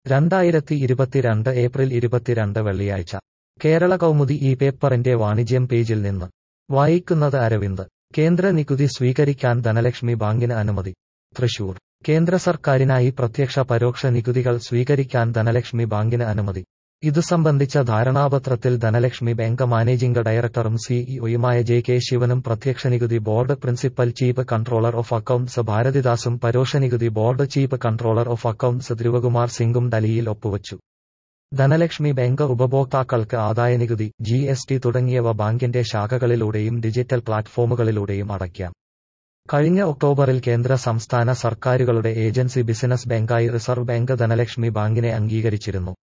രണ്ടായിരത്തി ഇരുപത്തിരണ്ട് ഏപ്രിൽ ഇരുപത്തിരണ്ട് വെള്ളിയാഴ്ച കേരള കൗമുദി ഈ പേപ്പറിന്റെ വാണിജ്യം പേജിൽ നിന്ന് വായിക്കുന്നത് അരവിന്ദ് കേന്ദ്ര നികുതി സ്വീകരിക്കാൻ ധനലക്ഷ്മി ബാങ്കിന് അനുമതി തൃശൂർ കേന്ദ്ര സർക്കാരിനായി പ്രത്യക്ഷ പരോക്ഷ നികുതികൾ സ്വീകരിക്കാൻ ധനലക്ഷ്മി ബാങ്കിന് അനുമതി ഇതു സംബന്ധിച്ച ധാരണാപത്രത്തിൽ ധനലക്ഷ്മി ബാങ്ക് മാനേജിംഗ് ഡയറക്ടറും സിഇഒയുമായ ജെ കെ ശിവനും പ്രത്യക്ഷ നികുതി board principal chief controller of accounts ഭാരതിദാസും പരോക്ഷ നികുതി board chief controller of accounts Dhruvakumar സിംഗും ഡൽഹിയിൽ ഒപ്പുവച്ചു ധനലക്ഷ്മി ബാങ്ക് ഉപഭോക്താക്കൾക്ക് ആദായനികുതി ജി എസ് ടി തുടങ്ങിയവ ബാങ്കിന്റെ ശാഖകളിലൂടെയും ഡിജിറ്റൽ പ്ലാറ്റ്ഫോമുകളിലൂടെയും അടയ്ക്കാം കഴിഞ്ഞ ഒക്ടോബറിൽ കേന്ദ്ര സംസ്ഥാന സർക്കാരുകളുടെ ഏജൻസി ബിസിനസ് ബാങ്കായി റിസർവ് ബാങ്ക് ധനലക്ഷ്മി ബാങ്കിനെ അംഗീകരിച്ചിരുന്നു